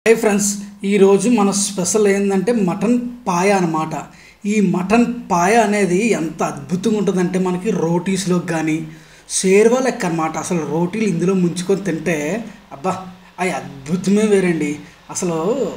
hi friends ఈరోజు మన special ఏంటంటే మటన్ పాయ అనమాట ఈ మటన్ పాయ అనేది ఎంత అద్భుతంగా ఉంటుందంటే మనకి రోటీస్లోకి కానీ షేర్వా లెక్క అనమాట అసలు రోటీలు ఇందులో ముంచుకొని తింటే అబ్బా అవి అద్భుతమే వేరండి అసలు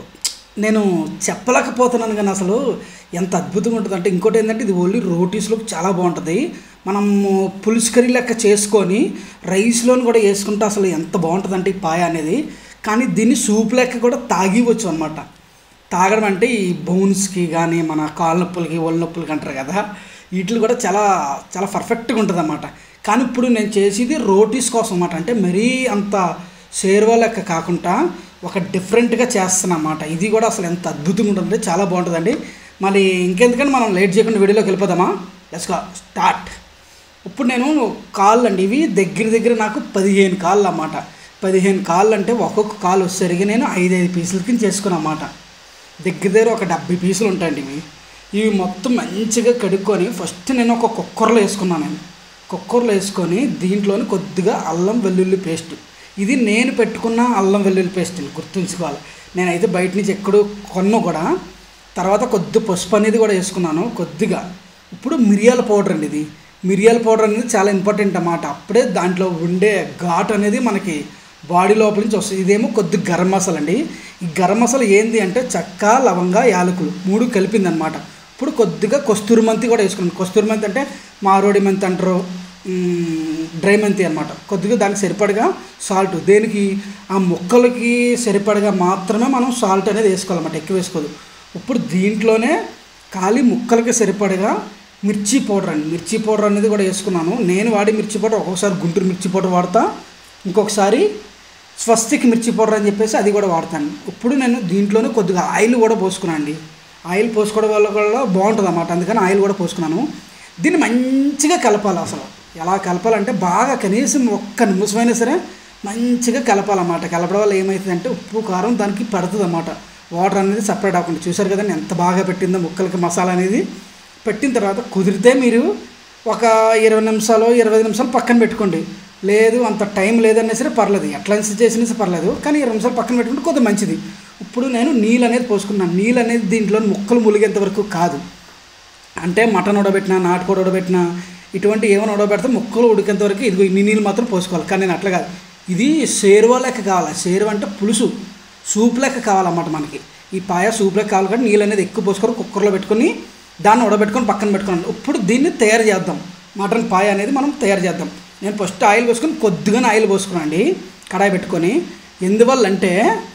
నేను చెప్పలేకపోతున్నాను కానీ అసలు ఎంత అద్భుతంగా ఉంటుంది అంటే ఇంకోటి ఏంటంటే ఇది ఓన్లీ రోటీస్లోకి చాలా బాగుంటుంది మనము పులుసు కర్రీ లెక్క చేసుకొని రైస్లోని కూడా వేసుకుంటే అసలు ఎంత బాగుంటుంది అంటే ఈ పాయ అనేది కానీ దీన్ని సూప్ లెక్క కూడా తాగివచ్చు అనమాట తాగడం అంటే ఈ బోన్స్కి కానీ మన కాళ్ళ నొప్పులకి ఒళ్ళు నొప్పులకి అంటారు కదా వీటిని కూడా చాలా చాలా పర్ఫెక్ట్గా ఉంటుంది అన్నమాట కానీ ఇప్పుడు నేను చేసేది రోటీస్ కోసం అన్నమాట అంటే మరీ అంత షేర్వా లెక్క కాకుండా ఒక డిఫరెంట్గా చేస్తాను అన్నమాట ఇది కూడా అసలు ఎంత అద్భుతంగా ఉంటుంది చాలా బాగుంటుందండి మళ్ళీ ఇంకెందుకంటే మనం లేట్ చేయకుండా వీడియోలోకి వెళ్ళిపోదామా లెట్స్ గా స్టార్ట్ ఇప్పుడు నేను కాళ్ళు అండి ఇవి దగ్గర దగ్గర నాకు పదిహేను కాళ్ళు అన్నమాట పదిహేను కాళ్ళు అంటే ఒక్కొక్క కాలు వచ్చేసరికి నేను ఐదు ఐదు పీసుల కింద చేసుకున్నాను అన్నమాట దగ్గర దగ్గర ఒక డెబ్బై పీసులు ఉంటాయండి ఇవి ఇవి మొత్తం మంచిగా కడుక్కొని ఫస్ట్ నేను ఒక కుక్కర్లో వేసుకున్నాను నేను కుక్కర్లో వేసుకొని దీంట్లోని కొద్దిగా అల్లం వెల్లుల్లి పేస్ట్ ఇది నేను పెట్టుకున్న అల్లం వెల్లుల్లి పేస్ట్ అండి గుర్తుంచుకోవాలి నేనైతే బయట నుంచి ఎక్కడో కొన్న కూడా తర్వాత కొద్ది పసుపు అనేది కూడా వేసుకున్నాను కొద్దిగా ఇప్పుడు మిరియాల పౌడర్ అండి ఇది మిరియాల పౌడర్ అనేది చాలా ఇంపార్టెంట్ అన్నమాట అప్పుడే దాంట్లో ఉండే ఘాట్ అనేది మనకి బాడీ లోపల నుంచి వస్తుంది ఇదేమో కొద్ది గరం మసాలా అండి ఈ గరం మసాలా ఏంది అంటే చెక్క లవంగ యాలకులు మూడు కలిపింది అనమాట ఇప్పుడు కొద్దిగా కస్తూరి మెంతి కూడా వేసుకున్నాను కస్తూరి మెంతి అంటే మారోడి మెంతి అంటారు మ్, డ్రై మెంతి అనమాట కొద్దిగా దానికి సరిపడగా సాల్ట్ దేనికి ఆ ముక్కలకి సరిపడగా మాత్రమే మనం సాల్ట్ అనేది వేసుకోవాలన్నమాట ఎక్కువ వేసుకోదు ఇప్పుడు దీంట్లోనే ఖాళీ ముక్కలకి సరిపడగా మిర్చి పౌడర్ అండి మిర్చి పౌడర్ అనేది కూడా వేసుకున్నాను నేను వాడే మిర్చి పౌడర్ ఒక్కొక్కసారి గుంటూరు మిర్చి పౌడర్ వాడతా ఇంకొకసారి స్వస్తిక్ మిర్చి పౌడర్ అని చెప్పేసి అది కూడా వాడతాను ఇప్పుడు నేను దీంట్లోనే కొద్దిగా ఆయిల్ కూడా పోసుకున్నాను అండి ఆయిల్ పోసుకోవడం వల్ల కూడా బాగుంటుంది అన్నమాట అందుకని ఆయిల్ కూడా పోసుకున్నాను దీన్ని మంచిగా కలపాలి అసలు ఎలా కలపాలంటే బాగా కనీసం ఒక్క నిమిషమైనా సరే మంచిగా కలపాలన్నమాట కలపడం వల్ల ఏమవుతుందంటే ఉప్పు కారం దానికి పడుతుంది అన్నమాట వాటర్ అనేది సపరేట్ అవ్వకుండా చూసారు కదండి ఎంత బాగా పెట్టిందో ముక్కలకి మసాలా అనేది పెట్టిన తర్వాత కుదిరితే మీరు ఒక ఇరవై నిమిషాలు ఇరవై ఐదు నిమిషాలు పక్కన పెట్టుకోండి లేదు అంత టైం లేదన్నా సరే పర్లేదు ఎట్లా చేసినా సరే పర్లేదు కానీ ఇరవై నిమిషాలు పక్కన పెట్టుకుంటే కొద్దిగా మంచిది ఇప్పుడు నేను నీళ్ళు అనేది పోసుకున్నాను నీళ్ళు అనేది దీంట్లో ముక్కలు ములిగేంత వరకు కాదు అంటే మటన్ ఉడబెట్టినా నాటుకోడి ఉడబెట్టినా ఇటువంటి ఏమైనా ఉడబెడితే ముక్కలు ఉడికేంత వరకు ఇదిగో ఇన్ని నీళ్ళు మాత్రం పోసుకోవాలి కానీ నేను అట్లా కాదు ఇది షేర్వా లెక్క కావాలి షేర్వా అంటే పులుసు సూప్ లెక్క కావాలన్నమాట మనకి ఈ పాయ సూప్ లెక్క కావాలి కాబట్టి నీళ్ళు అనేది ఎక్కువ పోసుకొని కుక్కర్లో పెట్టుకొని దాన్ని ఉడబెట్టుకొని పక్కన పెట్టుకున్నాను ఇప్పుడు దీన్ని తయారు చేద్దాం మటన్ పాయ అనేది మనం తయారు చేద్దాం నేను ఫస్ట్ ఆయిల్ పోసుకొని కొద్దిగానే ఆయిల్ పోసుకున్నాను అండి కడాయి పెట్టుకొని ఎందువల్ల అంటే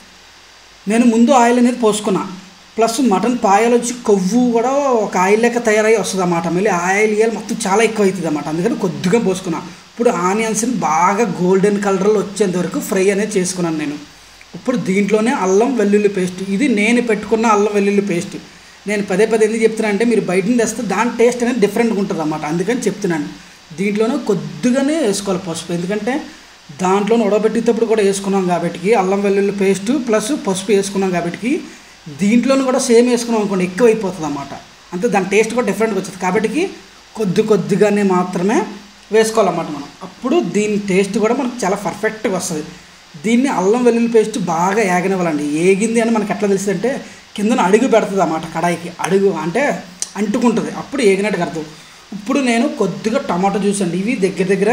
నేను ముందు ఆయిల్ అనేది పోసుకున్నా ప్లస్ మటన్ పాయలు వచ్చి కొవ్వు కూడా ఒక ఆయిల్ లెక్క తయారై వస్తుంది అన్నమాట మళ్ళీ ఆయిల్ ఇయ్యాలి మొత్తం చాలా ఎక్కువ అవుతుంది అన్నమాట అందుకని కొద్దిగా పోసుకున్నా ఇప్పుడు ఆనియన్స్ని బాగా గోల్డెన్ కలర్లో వచ్చేంత వరకు ఫ్రై అనేది చేసుకున్నాను నేను ఇప్పుడు దీంట్లోనే అల్లం వెల్లుల్లి పేస్ట్ ఇది నేను పెట్టుకున్న అల్లం వెల్లుల్లి పేస్ట్ నేను పదే పదే ఎందుకు చెప్తున్నా అంటే మీరు బయట నుంచి తెస్తే దాని టేస్ట్ అనేది డిఫరెంట్గా ఉంటుంది అన్నమాట అందుకని చెప్తున్నాను దీంట్లోనే కొద్దిగానే వేసుకోవాలి పసుపు ఎందుకంటే దాంట్లో ఉడబెట్టేటప్పుడు కూడా వేసుకున్నాం కాబట్టి అల్లం వెల్లుల్లి పేస్ట్ ప్లస్ పసుపు వేసుకున్నాం కాబట్టి దీంట్లోనూ కూడా సేమ్ వేసుకున్నాం అనుకోండి ఎక్కువ అయిపోతుంది అన్నమాట అంతే దాని టేస్ట్ కూడా డిఫరెంట్గా వచ్చింది కాబట్టి కొద్ది కొద్దిగానే మాత్రమే వేసుకోవాలన్నమాట మనం అప్పుడు దీని టేస్ట్ కూడా మనకు చాలా పర్ఫెక్ట్గా వస్తుంది దీన్ని అల్లం వెల్లుల్లి పేస్ట్ బాగా ఏగనివ్వాలండి ఏగింది అని మనకి ఎట్లా తెలుస్తుంది అంటే కిందన అడుగు పెడుతుంది అన్నమాట కడాయికి అడుగు అంటే అంటుకుంటుంది అప్పుడు ఏగినట్టుగా అర్థం ఇప్పుడు నేను కొద్దిగా టమాటో జ్యూస్ అండి ఇవి దగ్గర దగ్గర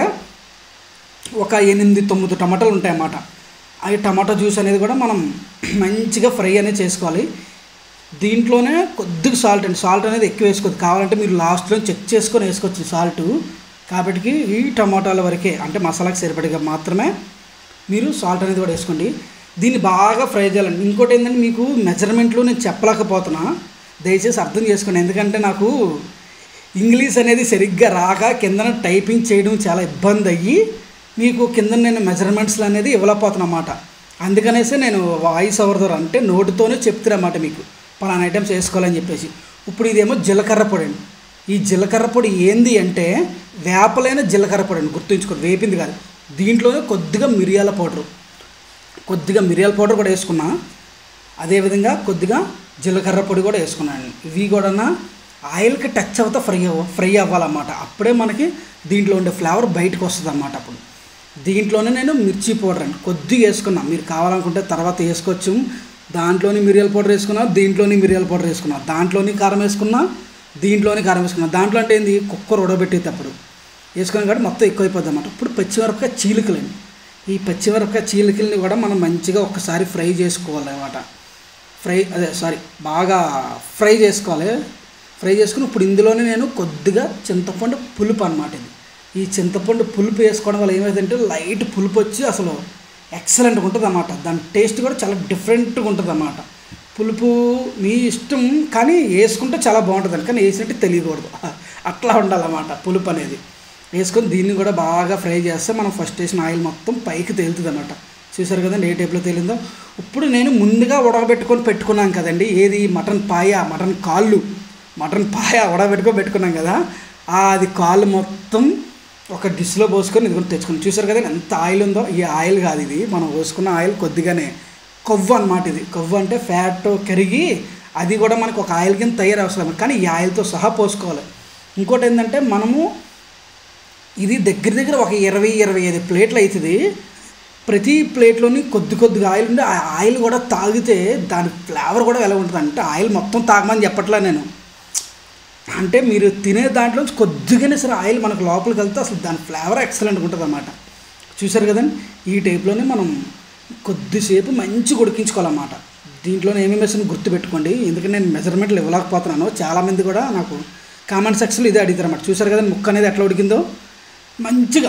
ఒక ఎనిమిది తొమ్మిది టమాటాలు ఉంటాయన్నమాట అవి టమాటో జ్యూస్ అనేది కూడా మనం మంచిగా ఫ్రై అనేది చేసుకోవాలి దీంట్లోనే కొద్దిగా సాల్ట్ అండి సాల్ట్ అనేది ఎక్కువ వేసుకోవద్దు కావాలంటే మీరు లాస్ట్లో చెక్ చేసుకొని వేసుకోవచ్చు సాల్ట్ కాబట్టి ఈ టమాటాల వరకే అంటే మసాలాకి సరిపడిగా మాత్రమే మీరు సాల్ట్ అనేది కూడా వేసుకోండి దీన్ని బాగా ఫ్రై చేయాలండి ఇంకోటి ఏంటంటే మీకు మెజర్మెంట్లో నేను చెప్పలేకపోతున్నా దయచేసి అర్థం చేసుకోండి ఎందుకంటే నాకు ఇంగ్లీష్ అనేది సరిగ్గా రాక కిందన టైపింగ్ చేయడం చాలా ఇబ్బంది అయ్యి మీకు కింద నేను మెజర్మెంట్స్ అనేది ఇవ్వలేకపోతున్నా అన్నమాట అందుకనేసి నేను వాయిస్ ఓవర్ ద్వారా అంటే నోటితోనే చెప్తున్నమాట మీకు పలానా ఐటమ్స్ వేసుకోవాలని చెప్పేసి ఇప్పుడు ఇదేమో జీలకర్ర పొడి అండి ఈ జీలకర్ర పొడి ఏంది అంటే వేపలైన జీలకర్ర పొడి అండి గుర్తుంచుకోండి వేపింది కాదు దీంట్లోనే కొద్దిగా మిరియాల పౌడరు కొద్దిగా మిరియాల పౌడర్ కూడా వేసుకున్నా అదేవిధంగా కొద్దిగా జీలకర్ర పొడి కూడా వేసుకున్నాను ఇవి కూడా ఆయిల్కి టచ్ అవుతా ఫ్రై అవ్వ ఫ్రై అవ్వాలన్నమాట అప్పుడే మనకి దీంట్లో ఉండే ఫ్లేవర్ బయటకు వస్తుంది అన్నమాట అప్పుడు దీంట్లోనే నేను మిర్చి పౌడర్ అండి కొద్దిగా వేసుకున్నా మీరు కావాలనుకుంటే తర్వాత వేసుకోవచ్చు దాంట్లోని మిరియాల పౌడర్ వేసుకున్నా దీంట్లోని మిరియాల పౌడర్ వేసుకున్నా దాంట్లోని కారం వేసుకున్నా దీంట్లోని కారం వేసుకున్నా దాంట్లో అంటే ఏంది కుక్కర్ ఉడబెట్టేటప్పుడు వేసుకున్నాం కాబట్టి మొత్తం ఎక్కువైపోద్ది అన్నమాట ఇప్పుడు పచ్చిమిరపకాయ చీలికలండి ఈ పచ్చిమిరపకాయ చీలికల్ని కూడా మనం మంచిగా ఒక్కసారి ఫ్రై చేసుకోవాలి అన్నమాట ఫ్రై అదే సారీ బాగా ఫ్రై చేసుకోవాలి ఫ్రై చేసుకుని ఇప్పుడు ఇందులోనే నేను కొద్దిగా చింతపండు పులుపు అనమాట ఇది ఈ చింతపండు పులుపు వేసుకోవడం వల్ల ఏమైందంటే లైట్ పులుపు వచ్చి అసలు ఎక్సలెంట్గా ఉంటుంది అన్నమాట దాని టేస్ట్ కూడా చాలా డిఫరెంట్గా ఉంటుంది అన్నమాట పులుపు మీ ఇష్టం కానీ వేసుకుంటే చాలా బాగుంటుంది కానీ వేసినట్టు తెలియకూడదు అట్లా ఉండాలన్నమాట పులుపు అనేది వేసుకొని దీన్ని కూడా బాగా ఫ్రై చేస్తే మనం ఫస్ట్ వేసిన ఆయిల్ మొత్తం పైకి తేలుతుంది అన్నమాట చూసారు కదండి ఏ టైప్లో తేలిందో ఇప్పుడు నేను ముందుగా ఉడకబెట్టుకొని పెట్టుకున్నాను కదండి ఏది మటన్ పాయ మటన్ కాళ్ళు మటన్ పాయ ఉడకబెట్టుకొని పెట్టుకున్నాం కదా ఆ అది కాళ్ళు మొత్తం ఒక డిష్లో పోసుకొని ఇది కూడా తెచ్చుకుని చూసారు కదా ఎంత ఆయిల్ ఉందో ఈ ఆయిల్ కాదు ఇది మనం పోసుకున్న ఆయిల్ కొద్దిగానే కొవ్వు అనమాట ఇది కొవ్వు అంటే ఫ్యాట్ కరిగి అది కూడా మనకు ఒక ఆయిల్ కింద తయారు అవసరం కానీ ఈ ఆయిల్తో సహా పోసుకోవాలి ఇంకోటి ఏంటంటే మనము ఇది దగ్గర దగ్గర ఒక ఇరవై ఇరవై ఐదు ప్లేట్లు అవుతుంది ప్రతి ప్లేట్లోని కొద్ది కొద్దిగా ఆయిల్ ఉంటే ఆ ఆయిల్ కూడా తాగితే దాని ఫ్లేవర్ కూడా ఎలా ఉంటుంది అంటే ఆయిల్ మొత్తం తాగమని చెప్పట్లే నేను అంటే మీరు తినే దాంట్లో కొద్దిగానే సరే ఆయిల్ మనకు లోపలికి వెళ్తే అసలు దాని ఫ్లేవర్ ఎక్సలెంట్గా ఉంటుంది అన్నమాట చూసారు కదండి ఈ టైప్లోనే మనం కొద్దిసేపు మంచిగా ఉడికించుకోవాలన్నమాట దీంట్లోనే ఏమేమి వేసిన గుర్తుపెట్టుకోండి ఎందుకంటే నేను మెజర్మెంట్లు ఇవ్వలేకపోతున్నాను చాలామంది కూడా నాకు కామెంట్ సెక్షన్లో ఇదే అడుగుతారు అన్నమాట చూసారు కదండి ముక్క అనేది ఎట్లా ఉడికిందో మంచిగా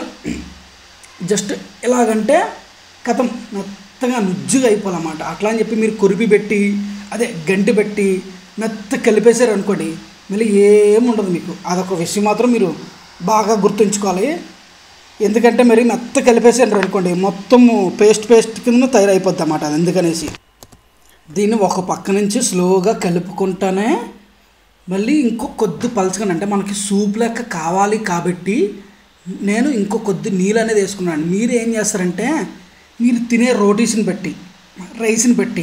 జస్ట్ ఎలాగంటే కథం మెత్తగా నుజ్జుగా అయిపోవాలన్నమాట అట్లా అని చెప్పి మీరు కొరిపి పెట్టి అదే గంటి పెట్టి మెత్త కలిపేశారు అనుకోండి మళ్ళీ ఏముండదు మీకు అదొక విషయం మాత్రం మీరు బాగా గుర్తుంచుకోవాలి ఎందుకంటే మరి మెత్త కలిపేసారు అనుకోండి మొత్తము పేస్ట్ పేస్ట్ కింద తయారైపోద్ది అన్నమాట అది ఎందుకనేసి దీన్ని ఒక పక్క నుంచి స్లోగా కలుపుకుంటానే మళ్ళీ ఇంకో కొద్ది పలచగా అంటే మనకి సూప్ లెక్క కావాలి కాబట్టి నేను ఇంకో కొద్ది నీళ్ళు అనేది వేసుకున్నాను మీరు ఏం చేస్తారంటే మీరు తినే రోటీస్ని బట్టి రైస్ని బట్టి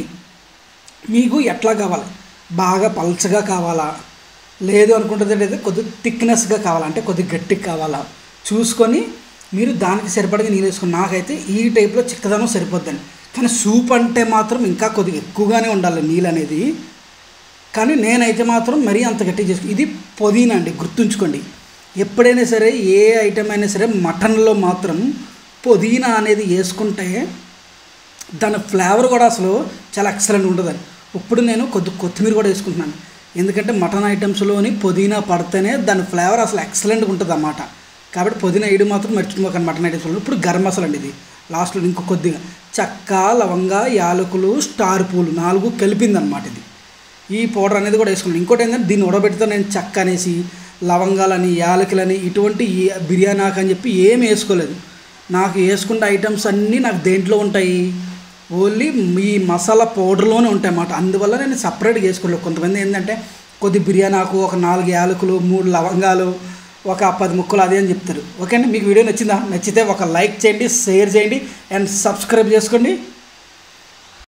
మీకు ఎట్లా కావాలి బాగా పలచగా కావాలా లేదు అనుకుంటుంది కొద్ది థిక్నెస్గా కావాలా అంటే కొద్ది గట్టిగా కావాలా చూసుకొని మీరు దానికి సరిపడగా నీళ్ళు వేసుకుని నాకైతే ఈ టైప్లో చిక్కదనం సరిపోద్దండి కానీ సూప్ అంటే మాత్రం ఇంకా కొద్దిగా ఎక్కువగానే ఉండాలి నీళ్ళు అనేది కానీ నేనైతే మాత్రం మరీ అంత గట్టిగా చేసుకు ఇది పుదీనా అండి గుర్తుంచుకోండి ఎప్పుడైనా సరే ఏ ఐటమ్ అయినా సరే మటన్లో మాత్రం పుదీనా అనేది వేసుకుంటే దాని ఫ్లేవర్ కూడా అసలు చాలా ఎక్సలెంట్ ఉంటుందండి ఇప్పుడు నేను కొద్ది కొత్తిమీర కూడా వేసుకుంటున్నాను ఎందుకంటే మటన్ ఐటమ్స్లోని పుదీనా పడితేనే దాని ఫ్లేవర్ అసలు ఎక్సలెంట్గా ఉంటుంది అన్నమాట కాబట్టి పుదీనా వేయడం మాత్రం మర్చిపోకండి మటన్ ఐటమ్స్లో ఇప్పుడు గరం మసాలా అండి ఇది లాస్ట్లో ఇంకో కొద్దిగా చెక్క లవంగ యాలకులు స్టార్ పూలు నాలుగు కలిపిందనమాట ఇది ఈ పౌడర్ అనేది కూడా వేసుకున్నాను ఇంకోటి ఏంటంటే దీన్ని ఉడబెడితే నేను చెక్క అనేసి లవంగాలని యాలకులని ఇటువంటి ఏ- బిర్యానీ ఆకు అని చెప్పి ఏమి వేసుకోలేదు నాకు వేసుకున్న ఐటమ్స్ అన్నీ నాకు దేంట్లో ఉంటాయి ఓన్లీ ఈ మసాలా పౌడర్లోనే ఉంటాయి అన్నమాట అందువల్ల నేను సపరేట్గా వేసుకోలేదు కొంతమంది ఏంటంటే కొద్ది బిర్యానీ ఆకు ఒక నాలుగు యాలకులు మూడు లవంగాలు ఒక పది ముక్కలు అదే అని చెప్తారు ఓకే అండి మీకు వీడియో నచ్చిందా నచ్చితే ఒక లైక్ చేయండి షేర్ చేయండి అండ్ సబ్స్క్రైబ్ చేసుకోండి